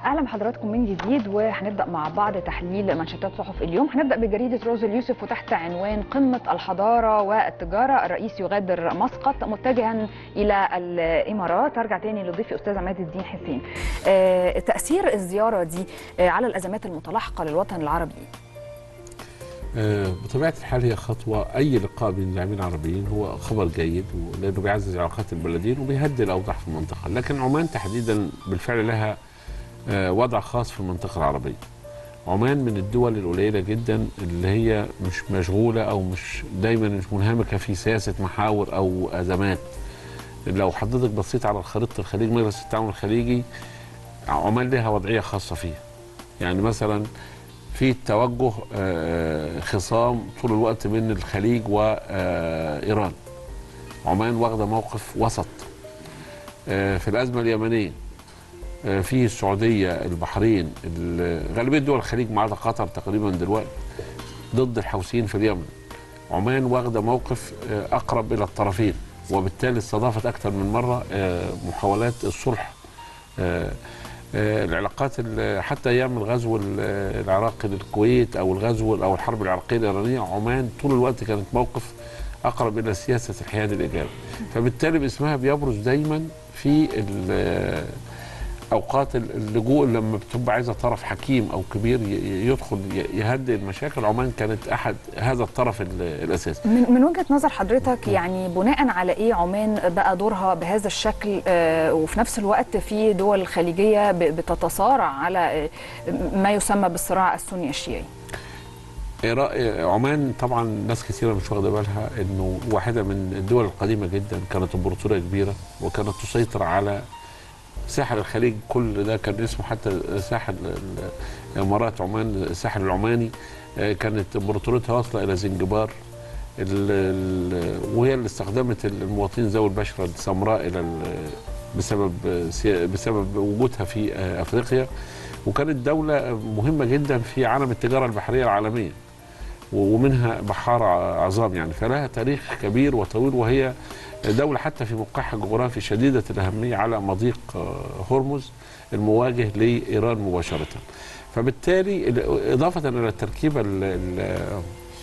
اهلا بحضراتكم من جديد وهنبدا مع بعض تحليل منشطات صحف اليوم هنبدا بجريده روز اليوسف وتحت عنوان قمه الحضاره والتجاره الرئيس يغادر مسقط متجها الى الامارات ارجع تاني لضيفي استاذ عماد الدين حسين آه، تاثير الزياره دي آه، على الازمات المتلاحقه للوطن العربي آه، بطبيعه الحال هي خطوه اي لقاء بين لاعبين عربيين هو خبر جيد لانه بيعزز علاقات البلدين وبيهدي الاوضاع في المنطقه، لكن عمان تحديدا بالفعل لها آه، وضع خاص في المنطقه العربيه. عمان من الدول القليله جدا اللي هي مش مشغوله او مش دايما مش منهمكه في سياسه محاور او ازمات. لو حضرتك بصيت على خريطه الخليج مجلس التعاون الخليجي عمان لها وضعيه خاصه فيها. يعني مثلا في توجه آه، خصام طول الوقت بين الخليج وايران عمان واخده موقف وسط آه، في الازمه اليمنيه آه، في السعوديه البحرين ال- غالبيه دول الخليج ما عدا قطر تقريبا دلوقتي ضد الحوثيين في اليمن عمان واخده موقف آه، اقرب الى الطرفين وبالتالي استضافت اكثر من مره آه، محاولات الصلح آه، آه، العلاقات ال- حتى ايام الغزو ال- العراقي للكويت او الغزو او الحرب العراقيه الايرانيه عمان طول الوقت كانت موقف اقرب الى سياسه الحياد الايجابي فبالتالي باسمها بيبرز دايما في ال- اوقات ال- اللجوء لما بتبقى عايزه طرف حكيم او كبير ي- يدخل ي- يهدئ المشاكل عمان كانت احد هذا الطرف ال- الاساسي من, من وجهه نظر حضرتك يعني بناء على ايه عمان بقى دورها بهذا الشكل آه، وفي نفس الوقت في دول خليجيه ب- بتتصارع على آه، ما يسمى بالصراع السني الشيعي إيرا- عمان طبعا ناس كثيره مش واخده بالها انه واحده من الدول القديمه جدا كانت امبراطوريه كبيره وكانت تسيطر على ساحل الخليج كل ده كان اسمه حتى ساحل ال- الامارات عمان الساحل العماني آه، كانت امبراطوريتها واصله الى زنجبار ال- ال- وهي اللي استخدمت المواطنين ذوي البشره السمراء الى ال- بسبب سيا- بسبب وجودها في آه، افريقيا وكانت دوله مهمه جدا في عالم التجاره البحريه العالميه ومنها بحارة عظام يعني فلها تاريخ كبير وطويل وهي دولة حتى في موقعها الجغرافي شديدة الأهمية على مضيق آه، هرمز المواجه لإيران مباشرة فبالتالي ال- إضافة إلى التركيبة ال- ال-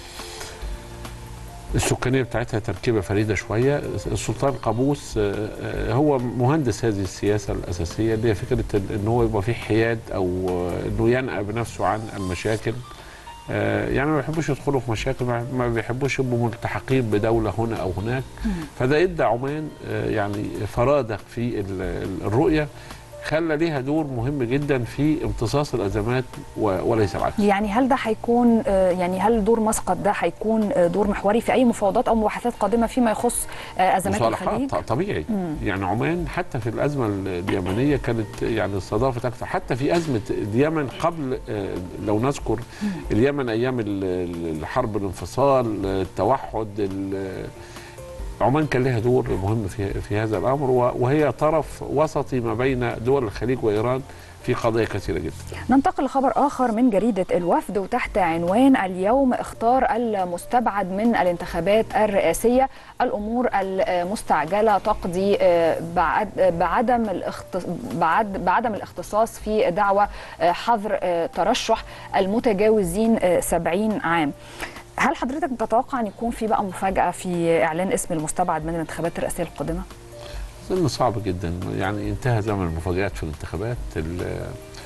السكانية بتاعتها تركيبة فريدة شوية السلطان قابوس آه، آه، هو مهندس هذه السياسة الأساسية اللي هي فكرة إن هو يبقى فيه حياد أو آه، إنه ينأى بنفسه عن المشاكل آه، يعني ما بيحبوش يدخلوا في مشاكل ما ما بيحبوش يبقوا ملتحقين بدولة هنا أو هناك فده ادى عمان آه، يعني فرادة في ال- ال- الرؤية خلى ليها دور مهم جدا في امتصاص الأزمات و- وليس العكس يعني هل ده هيكون آه، يعني هل دور مسقط ده هيكون آه، دور محوري في اي مفاوضات او مباحثات قادمه فيما يخص آه، ازمات مصالحات الخليج ط- طبيعي يعني عمان حتى في الازمه ال- اليمنيه كانت يعني استضافت اكثر حتى في ازمه اليمن قبل آه، لو نذكر اليمن ايام ال- ال- الحرب الانفصال آه، التوحد ال- عمان كان لها دور مهم في في هذا الامر و- وهي طرف وسطي ما بين دول الخليج وايران في قضايا كثيره جدا ننتقل لخبر آخر من جريدة الوفد وتحت عنوان اليوم اختار المستبعد من الانتخابات الرئاسية الأمور المستعجلة تقضي آه، بعد بعدم الاخت- بعد بعدم الاختصاص في دعوى آه، حظر آه، ترشح المتجاوزين آه، 70 عام هل حضرتك تتوقع أن يكون في بقى مفاجأة في إعلان اسم المستبعد من الانتخابات الرئاسية القادمة؟ اظن صعب جدا يعني انتهى زمن المفاجآت في الانتخابات ال-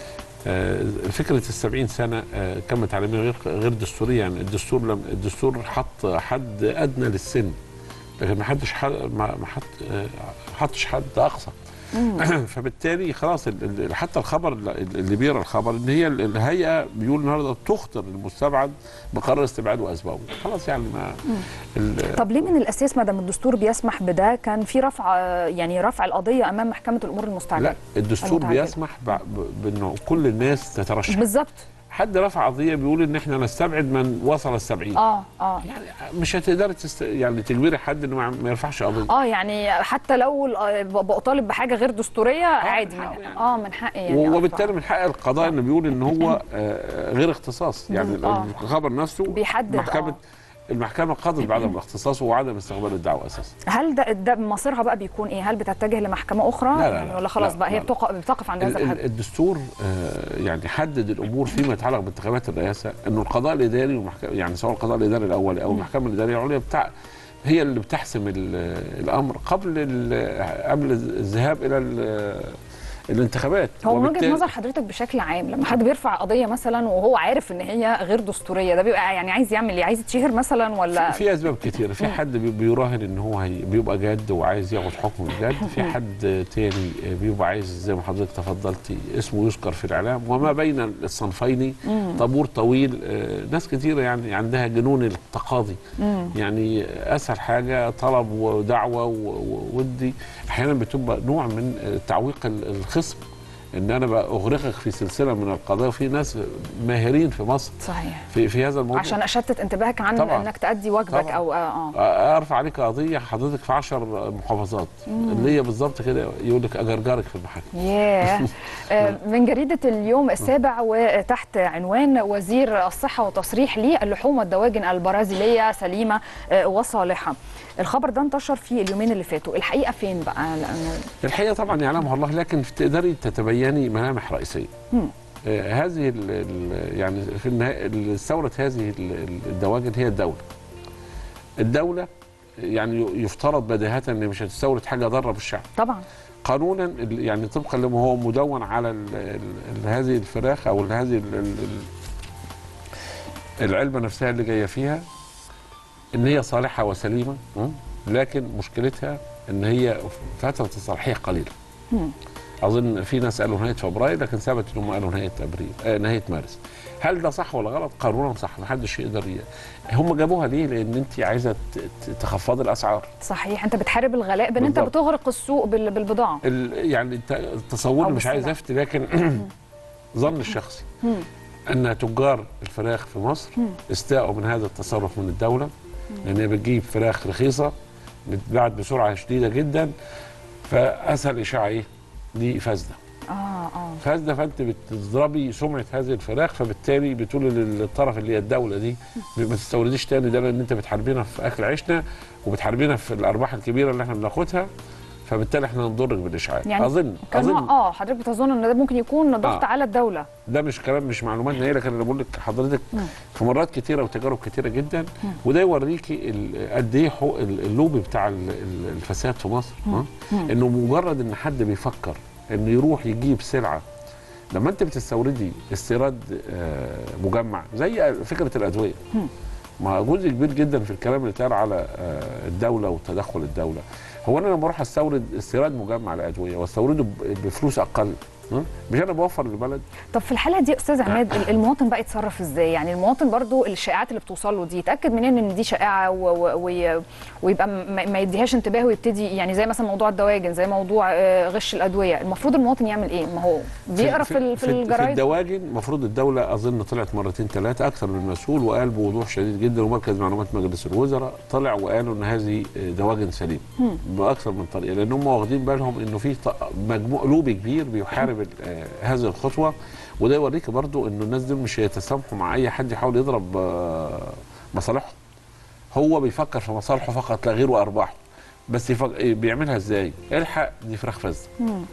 آه، فكره السبعين سنه آه، كما تعلمين غير غير دستوريه يعني الدستور لم الدستور حط حد ادنى للسن لكن ما حدش حد ما ما حط آه، حطش حد اقصى فبالتالي خلاص ال- ال- حتى الخبر اللي بيقرا الخبر ان هي ال- الهيئه بيقول النهارده تخطر المستبعد بقرار استبعاده واسبابه خلاص يعني ما ال- طب ليه من الاساس ما دام الدستور بيسمح بده كان في رفع آه، يعني رفع القضيه امام محكمه الامور المستعجله لا الدستور المتعددة. بيسمح ب- ب- بانه كل الناس تترشح بالظبط حد رفع قضيه بيقول ان احنا نستبعد من وصل السبعين اه اه يعني مش هتقدر تست... يعني تجبري حد انه ما ما يرفعش قضيه اه يعني حتى لو ال- ببقى طالب بحاجه غير دستوريه عادي من من حقه يعني. اه من حقي يعني و- أرفع. وبالتالي من حق القضاء انه بيقول ان هو آه، غير اختصاص يعني آه. الخبر نفسه بيحدد، محكمه آه. المحكمه قضت بعدم اختصاصه وعدم استقبال الدعوه اساسا هل ده, ده مصيرها بقى بيكون ايه هل بتتجه لمحكمه اخرى لا، لا، يعني لا. ولا خلاص لا، بقى هي لا. بتق- بتقف عند ال- هذا ال- الحد الدستور آه، يعني حدد الامور فيما يتعلق بانتخابات الرئاسه انه القضاء الاداري والمحكمه يعني سواء القضاء الاداري الاولي او المحكمه الاداريه العليا بتاع هي اللي بتحسم ال- الامر قبل ال- قبل الذهاب الى ال- الانتخابات هو من وجهه وبالتالي- نظر حضرتك بشكل عام لما حد بيرفع قضيه مثلا وهو عارف ان هي غير دستوريه ده بيبقى يعني عايز يعمل ايه عايز يتشهر مثلا ولا في اسباب كتيره في حد بي- بيراهن ان هو هي بيبقى جاد وعايز ياخد حكم بجد في حد تاني بيبقى عايز زي ما حضرتك تفضلتي اسمه يذكر في الاعلام وما بين الصنفين طابور طويل آه، ناس كتيره يعني عندها جنون التقاضي يعني اسهل حاجه طلب ودعوه و- و- ودي احيانا بتبقى نوع من آه، تعويق ال- الخصم ان انا بقى اغرقك في سلسله من القضايا وفي ناس ماهرين في مصر صحيح في في هذا الموضوع عشان اشتت انتباهك عن طبعاً. انك تأدي واجبك طبعاً. او اه, آه. ارفع عليك قضيه حضرتك في 10 محافظات اللي هي بالظبط كده يقول لك اجرجرك في المحاكم ياه آه، من جريدة اليوم السابع وتحت عنوان وزير الصحة وتصريح لي اللحوم والدواجن البرازيلية سليمة آه، وصالحة الخبر ده انتشر في اليومين اللي فاتوا الحقيقة فين بقى لأنه الحقيقه طبعا يعلمها الله لكن تقدري تتبيني ملامح رئيسيه آه هذه ال ال يعني في النهايه ثوره هذه ال- ال- الدواجن هي الدوله الدوله يعني يفترض بديهه ان مش هتستورد حاجه ضاره بالشعب طبعا قانونا ال- يعني طبقا لما هو مدون على ال ال ال هذه الفراخ او ال- هذه ال ال العلبه نفسها اللي جايه فيها ان هي صالحه وسليمه م? لكن مشكلتها ان هي فتره الصلاحيه قليله مم. اظن في ناس قالوا نهايه فبراير لكن ثبت انهم قالوا نهايه ابريل آه نهايه مارس هل ده صح ولا غلط قانونا صح محدش يقدر ي... هم جابوها ليه لان انت عايزه ت- ت- تخفضي الاسعار صحيح انت بتحارب الغلاء بان انت بالضبط. بتغرق السوق بال- بالبضاعة ال... يعني الت- التصور أو مش عايز بالسلع. افتي لكن ظن الشخصي مم. ان تجار الفراخ في مصر استاءوا من هذا التصرف من الدوله لان هي بتجيب فراخ رخيصه بتتباع بسرعه شديده جدا فاسهل اشاعه ايه؟ دي فاسده اه اه فاسده فانت بتضربي سمعه هذه الفراخ فبالتالي بتقولي للطرف اللي هي الدوله دي ما تستورديش تاني ده لان انت بتحاربينا في اكل عيشنا وبتحاربينا في الارباح الكبيره اللي احنا بناخدها فبالتالي احنا نضرك بالاشعاع يعني اظن كان اظن هو- اه حضرتك بتظن ان ده ممكن يكون ضغط آه. على الدولة ده مش كلام مش معلومات نهائيه لكن انا بقول لك حضرتك في مرات كتيره وتجارب كتيره جدا وده يوريكي ال- قد ايه حقوق ال- اللوبي بتاع ال- ال- الفساد في مصر ها؟ انه مجرد ان حد بيفكر انه يروح يجيب سلعه لما انت بتستوردي استيراد آه، مجمع زي فكره الادويه ما جزء كبير جدا في الكلام اللي اتقال على آه، الدوله وتدخل الدوله هو انا لما اروح استورد استيراد مجمع لادويه واستورده ب- بفلوس اقل ها؟ مش انا بوفر للبلد طب في الحاله دي استاذ عماد ال- المواطن بقى يتصرف ازاي يعني المواطن برضو الشائعات اللي بتوصل له دي يتاكد منين ان دي شائعه و- و- وي- ويبقى ما ما يديهاش انتباه ويبتدي يعني زي مثلا موضوع الدواجن زي موضوع آه، غش الادويه المفروض المواطن يعمل ايه ما هو بيقرا في, ال- في, في الجرايد الدواجن المفروض الدوله اظن طلعت مرتين ثلاثه اكثر من مسؤول وقال بوضوح شديد جدا ومركز معلومات مجلس الوزراء طلع وقالوا ان هذه دواجن سليمه باكثر من طريقه لان هم واخدين بالهم انه في ط- مجموع لوبي كبير بيحارب ال- آه، هذه الخطوه وده يوريك برضو انه الناس دول مش هيتسامحوا مع اي حد يحاول يضرب آه، مصالحهم هو بيفكر في مصالحه فقط لا غير وارباحه بس يفك... بيعملها ازاي؟ الحق دي فراخ فاسده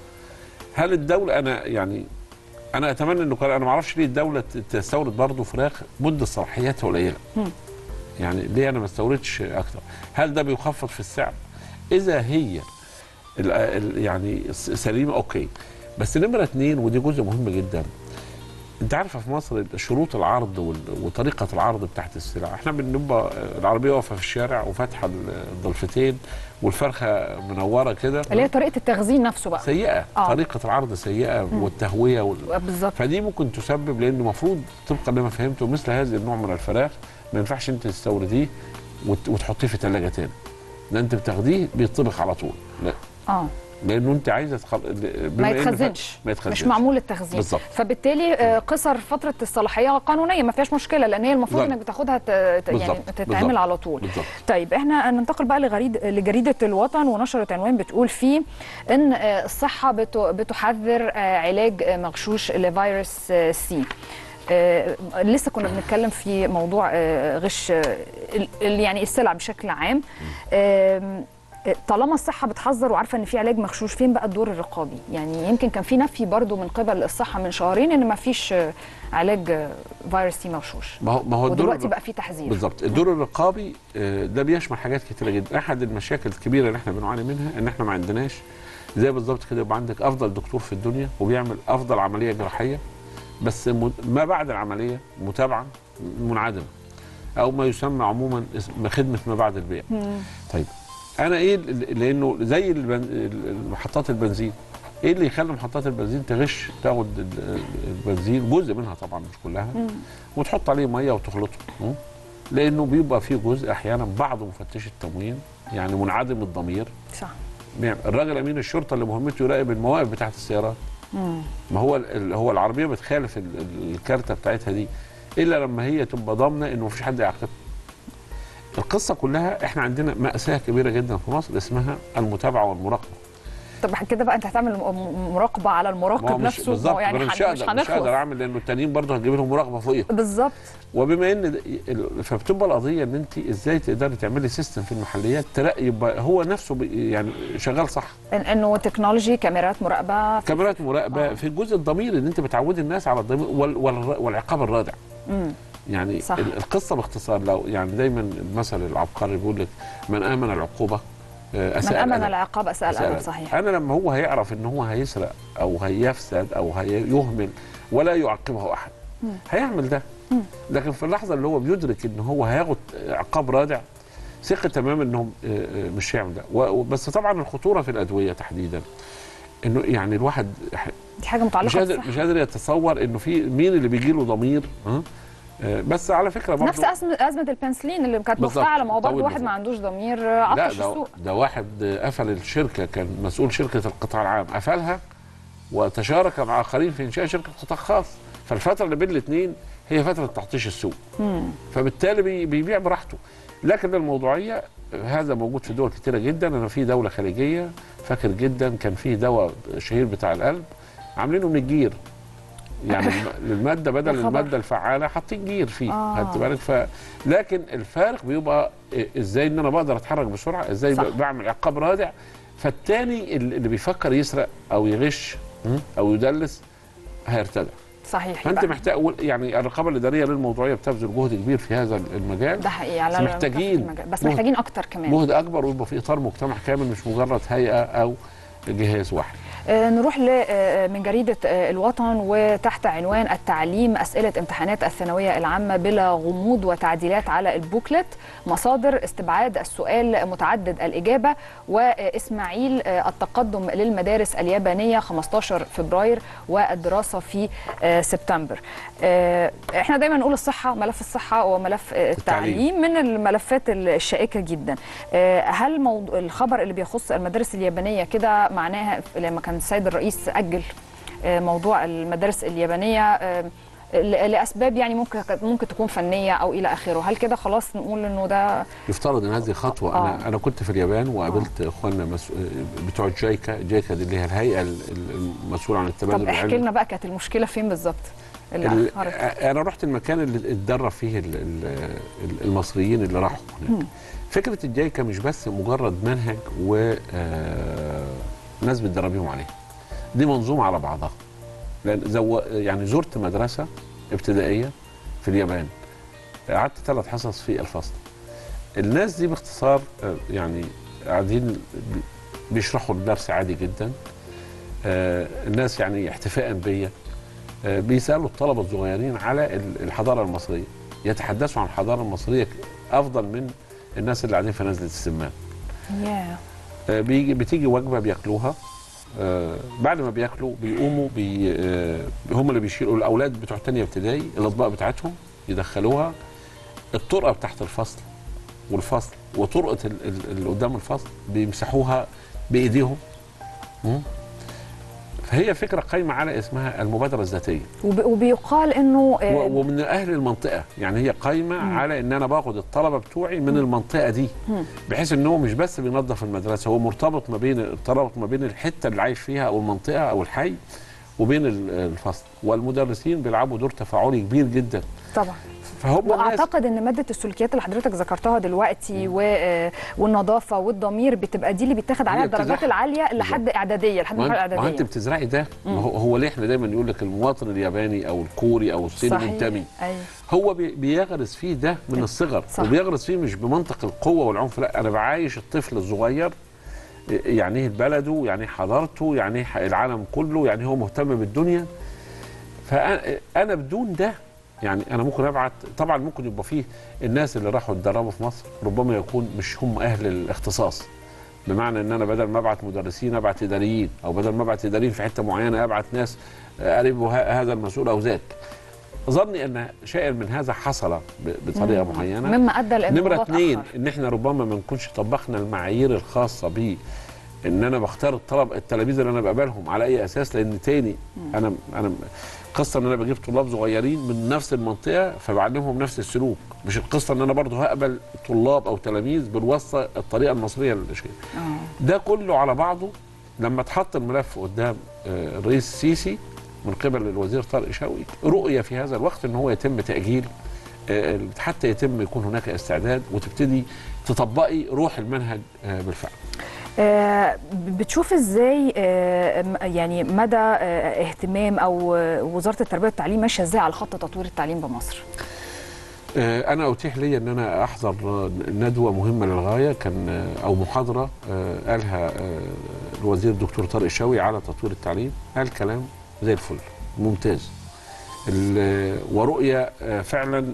هل الدوله انا يعني انا اتمنى انه كان انا ما اعرفش ليه الدوله ت- تستورد برضه فراخ مده صلاحيتها قليله يعني ليه انا ما استوردش اكتر هل ده بيخفض في السعر اذا هي ال ال يعني س- سليمه اوكي بس نمره اثنين ودي جزء مهم جدا انت عارفه في مصر شروط العرض وال- وطريقه العرض بتاعت السلع احنا بنبقى العربيه واقفه في الشارع وفاتحه الضلفتين والفرخه منوره كده اللي هي طريقه التخزين نفسه بقى سيئه آه. طريقه العرض سيئه والتهويه وال... بالظبط فدي ممكن تسبب لان المفروض طبقا لما فهمته مثل هذا النوع من الفراخ ما ينفعش انت تستورديه وت... وتحطيه في ثلاجه تاني ده انت بتاخديه بيطبخ على طول لا اه لانه انت عايزه تخل... ما بما إن ف- يتخزنش ما يتخزنش مش معمول للتخزين بالظبط. فبالتالي آه، قصر فتره الصلاحيه قانونيه ما فيهاش مشكله لان هي المفروض بالظبط. انك بتاخدها ت... ت- يعني بالظبط. تتعمل بالظبط. على طول بالظبط. طيب احنا ننتقل بقى لغريد لجريده الوطن ونشرت عنوان بتقول فيه ان آه، الصحه بت... بتحذر آه، علاج آه، مغشوش لفيروس آه، سي آه، لسه كنا بنتكلم في موضوع آه، غش آه، ال- ال- يعني السلع بشكل عام آم، آه، طالما الصحه بتحذر وعارفه ان في علاج مغشوش فين بقى الدور الرقابي يعني يمكن كان في نفي برضو من قبل الصحه من شهرين ان ما فيش آه، علاج آه، فيروس تي مغشوش ما هو ما هو الدور ودلوقتي الرق- بقى في تحذير بالظبط الدور الرقابي آه، ده بيشمل حاجات كتيره جدا احد المشاكل الكبيره اللي احنا بنعاني منها ان احنا ما عندناش زي بالظبط كده يبقى عندك افضل دكتور في الدنيا وبيعمل افضل عمليه جراحيه بس م- ما بعد العمليه متابعه منعدمه او ما يسمى عموما اسم- خدمه ما بعد البيع طيب انا ايه ال- لانه زي البن- ال- محطات البنزين ايه اللي يخلي محطات البنزين تغش تاخد ال- البنزين جزء منها طبعا مش كلها وتحط عليه ميه وتخلطه م? لانه بيبقى فيه جزء احيانا بعض مفتش التموين يعني منعدم الضمير صح بيعمل- الراجل امين الشرطه اللي مهمته يراقب المواقف بتاعت السيارات ما هو ال- ال- هو العربيه بتخالف ال- ال- الكارته بتاعتها دي الا لما هي تبقى ضامنه انه مفيش حد يعاقبها القصه كلها احنا عندنا ماساه كبيره جدا في مصر اسمها المتابعه والمراقبه طب كده بقى انت هتعمل م- م- مراقبه على ما هو المراقب مش نفسه ما بالظبط هو يعني يعني هن- مش هقدر مش هقدر هنخلص اعمل لانه التانيين برضه هتجيب لهم مراقبه فوقيهم بالظبط وبما ان ده- ال- فبتبقى القضيه ان انت ازاي تقدري تعملي سيستم في المحليات تلاقي يبقى هو نفسه بي- يعني شغال صح إن- انه تكنولوجي كاميرات مراقبه في- كاميرات مراقبه آه. في الجزء الضميري ان انت بتعودي الناس على الضمير وال وال والعقاب الرادع مم. يعني صح. ال- القصه باختصار لو يعني دايما المثل العبقري بيقول لك من امن العقوبه آه، من اساء امن الأدب. العقاب اساء أساء الادب الأدب. صحيح انا لما هو هيعرف ان هو هيسرق او هيفسد او هيهمل ولا يعاقبه احد هيعمل ده لكن في اللحظه اللي هو بيدرك ان هو هياخد عقاب رادع ثقه تماما انهم آه، آه، مش هيعمل ده و- بس طبعا الخطوره في الادويه تحديدا انه يعني الواحد دي حاجه مش متعلقه قادر بالصحه مش قادر يتصور انه في مين اللي بيجي له ضمير ها آه، بس على فكره برضه نفس ازمه ازمه البنسلين اللي كانت بالظبط. مفتعله ما هو برضه طول واحد بالظبط. ما عندوش ضمير لا عطش ده, السوق ده واحد قفل الشركه كان مسؤول شركه القطاع العام قفلها وتشارك مع اخرين في انشاء شركه قطاع خاص فالفتره اللي بين الاثنين هي فتره تحطيش السوق فبالتالي بي- بيبيع براحته لكن الموضوعيه هذا موجود في دول كتيره جدا انا في دوله خليجيه فاكر جدا كان في دواء شهير بتاع القلب عاملينه من الجير يعني الم- الماده بدل يا خبر. الماده الفعاله حاطين جير فيه آه. خدت بالك ف لكن الفارق بيبقى إيه- ازاي ان انا بقدر اتحرك بسرعه ازاي صح. ب- بعمل عقاب رادع فالتاني اللي اللي بيفكر يسرق او يغش م? او يدلس هيرتدع صحيح فانت يبقى محتاج يعني الرقابه الاداريه للموضوعيه بتبذل جهد كبير في هذا المجال ده حقيقي على بس على محتاجين كافة المجال. بس جهد. محتاجين اكتر كمان جهد اكبر ويبقى في اطار مجتمع كامل مش مجرد هيئه او جهاز واحد آه، نروح ل آه، من جريدة آه، الوطن وتحت عنوان التعليم أسئلة امتحانات الثانوية العامة بلا غموض وتعديلات على البوكلت مصادر استبعاد السؤال متعدد الإجابة وإسماعيل آه، التقدم للمدارس اليابانية 15 فبراير والدراسة في آه، سبتمبر آه، احنا دايما نقول الصحة ملف الصحة وملف آه، التعليم من الملفات الشائكة جدا آه، هل موضوع الخبر اللي بيخص المدارس اليابانية كده معناها لما كان السيد الرئيس أجل آه، موضوع المدارس اليابانية آه، ل- لأسباب يعني ممكن ممكن تكون فنية أو إلى آخره هل كده خلاص نقول إنه ده يفترض ان هذه خطوه آه. انا انا كنت في اليابان وقابلت اخواننا مسو... بتوع جايكا جايكا دي اللي هي الهيئه ال- ال- المسؤوله عن التبادل طب احكي العلمي لنا بقى كانت المشكلة فين بالظبط اللي ال- أخرت انا رحت المكان اللي اتدرب فيه ال- ال- ال- المصريين اللي راحوا هناك فكره الجايكا مش بس مجرد منهج و آه، ناس بتدربيهم عليه دي منظومه على بعضها لان زو يعني زرت مدرسه ابتدائيه في اليابان قعدت ثلاث حصص في الفصل الناس دي باختصار آه، يعني قاعدين بي- بيشرحوا الدرس عادي جدا آه، الناس يعني احتفاء بيا آه، بيسالوا الطلبه الصغيرين على ال- الحضاره المصريه يتحدثوا عن الحضاره المصريه افضل من الناس اللي قاعدين في نزله السمان ياه آه، بيجي بتيجي وجبه بياكلوها آه، بعد ما بياكلوا بيقوموا بي آه، هم اللي بيشيلوا الاولاد بتوع تانية ابتدائي الاطباق بتاعتهم يدخلوها الطرقه بتاعت الفصل والفصل وطرقه ال- ال- اللي قدام الفصل بيمسحوها بايديهم مم. فهي فكره قايمه على اسمها المبادره الذاتيه وب- وبيقال إنه آه، و- ومن اهل المنطقه يعني هي قايمه على ان انا باخد الطلبه بتوعي من المنطقه دي بحيث ان هو مش بس بينظف المدرسه هو مرتبط ما بين ارتبط ما بين الحته اللي عايش فيها او المنطقه او الحي وبين ال- الفصل والمدرسين بيلعبوا دور تفاعلي كبير جدا طبعا فهم الناس واعتقد ان ماده السلوكيات اللي حضرتك ذكرتها دلوقتي و... آه، والنظافه والضمير بتبقى دي اللي بيتاخد عليها هي الدرجات بتزرع. العاليه لحد اعداديه لحد ما المرحله انت, ما انت الاعداديه بتزرعي ده ما هو, هو ليه احنا دايما يقول لك المواطن الياباني او الكوري او الصيني صحيح منتمي ايوه هو بي- بيغرس فيه ده من الصغر صح. وبيغرس فيه مش بمنطق القوه والعنف لا انا بعايش الطفل الصغير يعني ايه بلده يعني ايه حضارته يعني ايه العالم كله يعني هو مهتم بالدنيا فانا بدون ده يعني انا ممكن ابعت طبعا ممكن يبقى فيه الناس اللي راحوا اتدربوا في مصر ربما يكون مش هم اهل الاختصاص بمعنى ان انا بدل ما ابعت مدرسين ابعت اداريين او بدل ما ابعت اداريين في حته معينه ابعت ناس قريبوا ه- هذا المسؤول او ذاك ظني ان شيء من هذا حصل ب- بطريقه مم. معينه مما ادى لان نمرة الموضوع اثنين اتأخر. ان احنا ربما ما نكونش طبقنا المعايير الخاصة بيه ان انا بختار الطلب التلاميذ اللي انا بقبلهم على اي اساس لان تاني انا انا قصة ان انا بجيب طلاب صغيرين من نفس المنطقة فبعلمهم نفس السلوك مش القصة ان انا برضه هقبل طلاب او تلاميذ بالواسطة الطريقة المصرية للشيء آه. ده كله على بعضه لما اتحط الملف قدام آه، الرئيس السيسي من قبل الوزير طارق شوقي رؤية في هذا الوقت ان هو يتم تأجيل آه، حتى يتم يكون هناك استعداد وتبتدي تطبقي روح المنهج آه، بالفعل آه، بتشوف ازاي آه، م- يعني مدى آه، اهتمام او آه، وزاره التربيه والتعليم ماشيه ازاي على خط تطوير التعليم بمصر؟ آه، انا اتيح لي ان انا احضر آه، ندوه مهمه للغايه كان آه، او محاضره آه، قالها آه، الوزير الدكتور طارق الشوقي على تطوير التعليم قال كلام زي الفل ممتاز ال- ورؤيه آه، فعلا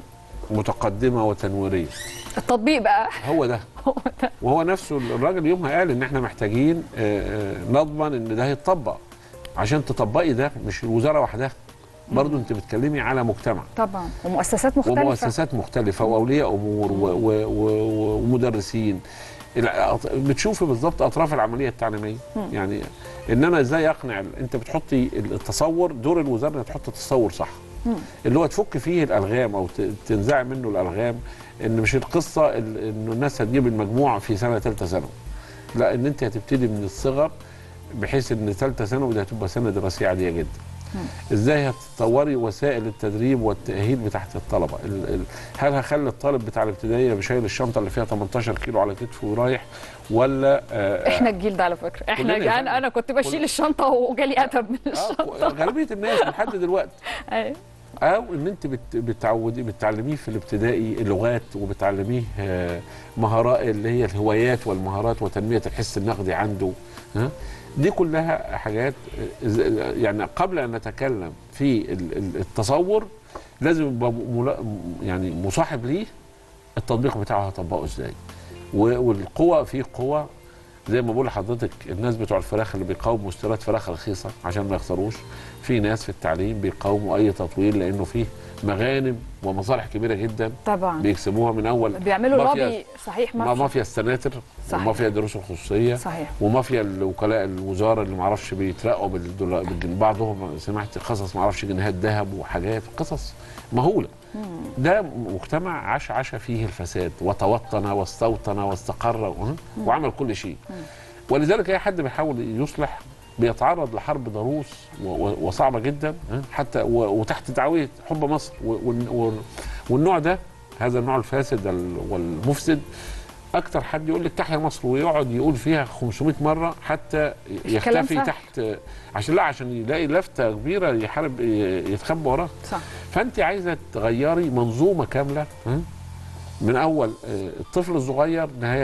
متقدمه وتنويريه التطبيق بقى هو ده هو ده. وهو نفسه الراجل يومها قال ان احنا محتاجين آه، آه، نضمن ان ده هيتطبق عشان تطبقي ده مش الوزاره وحدها برضه انت بتكلمي على مجتمع طبعا ومؤسسات مختلفه ومؤسسات مختلفه واولياء امور و و و ومدرسين الع- بتشوفي بالظبط اطراف العمليه التعليميه يعني ان انا ازاي اقنع ال- انت بتحطي التصور دور الوزاره انها تحط تصور صح اللي هو تفك فيه الالغام او ت- تنزع منه الالغام ان مش القصه ال- انه الناس هتجيب المجموع في سنه ثالثه ثانوي لا ان انت هتبتدي من الصغر بحيث ان ثالثه ثانوي ده هتبقى سنه دراسيه عاديه جدا ازاي هتطوري وسائل التدريب والتاهيل بتاعت الطلبه ال- ال- هل هخلي الطالب بتاع الابتدائيه بشايل الشنطه اللي فيها 18 كيلو على كتفه ورايح ولا آه احنا الجيل ده على فكره احنا كلنا يا يعني فندم. انا كنت بشيل كلنا. الشنطه وجالي اتب من آه الشنطه غالبيه الناس لحد دلوقتي أيوة. او ان انت بت بتعودي بتعلميه في الابتدائي اللغات وبتعلميه آه، مهارات اللي هي الهوايات والمهارات وتنميه الحس النقدي عنده ها دي كلها حاجات آه، ز- يعني قبل ان نتكلم في ال- ال- التصور لازم يبقى ملا- يعني مصاحب ليه التطبيق بتاعه هطبقه ازاي و- والقوى في قوى زي ما بقول لحضرتك الناس بتوع الفراخ اللي بيقاوموا اشتراط فراخ رخيصه عشان ما يخسروش في ناس في التعليم بيقاوموا اي تطوير لانه فيه مغانم ومصالح كبيره جدا طبعا بيكسبوها من اول بيعملوا مافيا- لوبي صحيح ما- مافيا مافيا السناتر صحيح. ومافيا الدروس الخصوصيه صحيح ومافيا الوكلاء الوزاره اللي ما اعرفش بيترقوا بالدولار بالجن- بعضهم سمعت قصص ما اعرفش جنيهات ذهب وحاجات قصص مهوله ده مجتمع عاش عاش فيه الفساد وتوطن واستوطن واستقر و- وعمل كل شيء ولذلك اي حد بيحاول يصلح بيتعرض لحرب ضروس و- و- وصعبه جدا ها، حتى و- وتحت دعويه حب مصر و- وال- وال- والنوع ده هذا النوع الفاسد ال- والمفسد اكتر حد يقول لك تحيا مصر ويقعد يقول فيها 500 مره حتى كلام يختفي سهل. تحت كبيره لا عشان يلاقي لفته كبيره يحارب يتخبى وراها صح فانت عايزه تغيري منظومه كامله ها؟ من اول آه، الطفل الصغير نهايه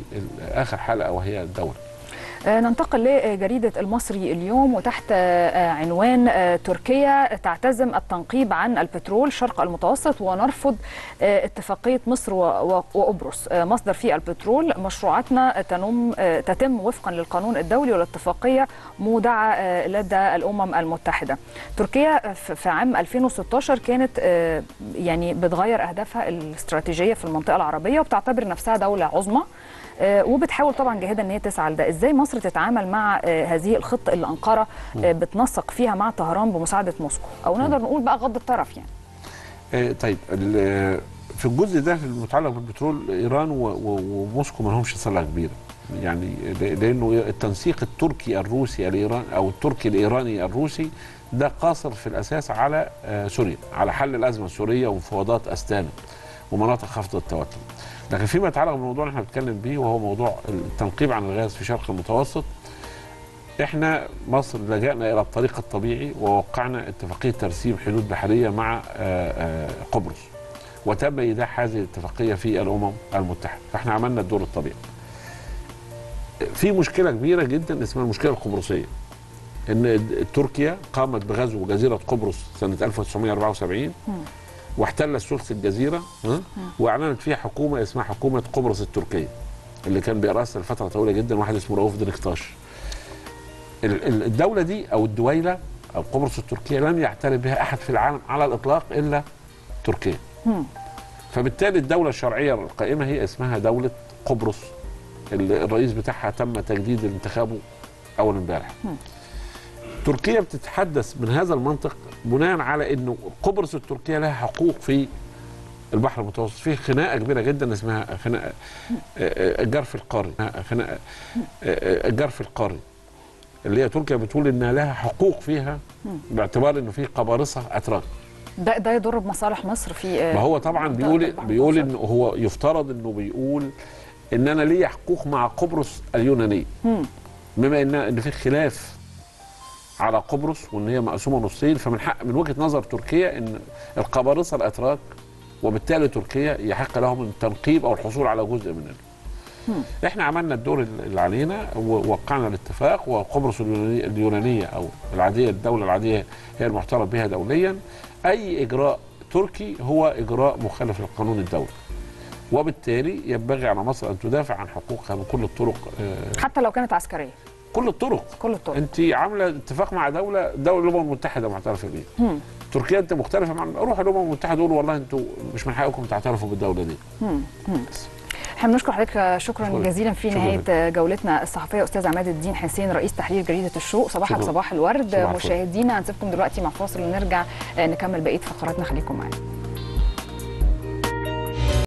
باخر حلقه وهي الدوله آه، ننتقل لجريدة المصري اليوم وتحت آه، عنوان آه، تركيا تعتزم التنقيب عن البترول شرق المتوسط ونرفض آه، اتفاقية مصر و- و- وقبرص آه، مصدر في البترول مشروعاتنا تنم آه، تتم وفقا للقانون الدولي والاتفاقية مودعة آه، لدى الأمم المتحدة تركيا ف- في عام 2016 كانت آه، يعني بتغير أهدافها الاستراتيجية في المنطقة العربية وبتعتبر نفسها دولة عظمى آه، وبتحاول طبعا جاهده ان هي تسعى لده ازاي مصر تتعامل مع آه، هذه الخطه اللي انقره آه، بتنسق فيها مع طهران بمساعده موسكو او نقدر نقول بقى غض الطرف يعني آه، طيب ال- في الجزء ده المتعلق بالبترول ايران و- و- وموسكو ما لهمش صله كبيره يعني ل- لانه التنسيق التركي الروسي الايراني او التركي الايراني الروسي ده قاصر في الاساس على آه، سوريا على حل الازمه السوريه ومفاوضات استانا ومناطق خفض التوتر لكن فيما يتعلق بالموضوع اللي احنا بنتكلم بيه وهو موضوع التنقيب عن الغاز في شرق المتوسط احنا مصر لجأنا الى الطريق الطبيعي ووقعنا اتفاقيه ترسيم حدود بحريه مع آه، آه، قبرص وتم ايداع هذه الاتفاقيه في الامم المتحده فاحنا عملنا الدور الطبيعي في مشكله كبيره جدا اسمها المشكله القبرصيه ان تركيا قامت بغزو جزيره قبرص سنه 1974 واحتلت ثلث الجزيره ها؟ واعلنت فيها حكومه اسمها حكومه قبرص التركيه اللي كان بيرأسها لفتره طويله جدا واحد اسمه رؤوف دنكتاش ال- ال- الدوله دي او الدويله او قبرص التركيه لم يعترف بها احد في العالم على الاطلاق الا تركيا مم. فبالتالي الدوله الشرعيه القائمه هي اسمها دوله قبرص اللي الرئيس بتاعها تم تجديد انتخابه اول امبارح تركيا بتتحدث من هذا المنطق بناء على انه قبرص التركيه لها حقوق في البحر المتوسط في خناقه كبيره جدا اسمها خناقه آه، آه، الجرف القاري خناقه آه، آه، الجرف القاري اللي هي تركيا بتقول انها لها حقوق فيها باعتبار انه في قبارصه اتراك ده ده يضر بمصالح مصر في آه، ما هو طبعا منطقة بيقول البحر بيقول المتوسط. انه هو يفترض انه بيقول ان انا ليا حقوق مع قبرص اليونانيه مم. بما ان ان في خلاف على قبرص وان هي مقسومه نصين فمن حق من وجهه نظر تركيا ان القبارصه الاتراك وبالتالي تركيا يحق لهم التنقيب او الحصول على جزء منه. احنا عملنا الدور اللي علينا ووقعنا الاتفاق وقبرص اليونانيه اليونانيه او العاديه الدوله العاديه هي المعترف بها دوليا اي اجراء تركي هو اجراء مخالف للقانون الدولي. وبالتالي ينبغي على مصر ان تدافع عن حقوقها بكل الطرق آه، حتى لو كانت عسكريه كل الطرق كل الطرق انت عامله اتفاق مع دوله دوله الامم المتحده معترفه بيها مم. تركيا انت مختلفه مع روح الامم المتحده قول والله انتوا مش من حقكم تعترفوا بالدوله دي مم. مم. احنا بنشكر حضرتك شكرا شكراً. جزيلا في شكراً نهايه جولتنا الصحفيه استاذ عماد الدين حسين رئيس تحرير جريده الشروق صباحك شكراً. صباح الورد صباح الفل. مشاهدينا هنسيبكم دلوقتي مع فاصل ونرجع آه، نكمل بقيه فقراتنا خليكم معانا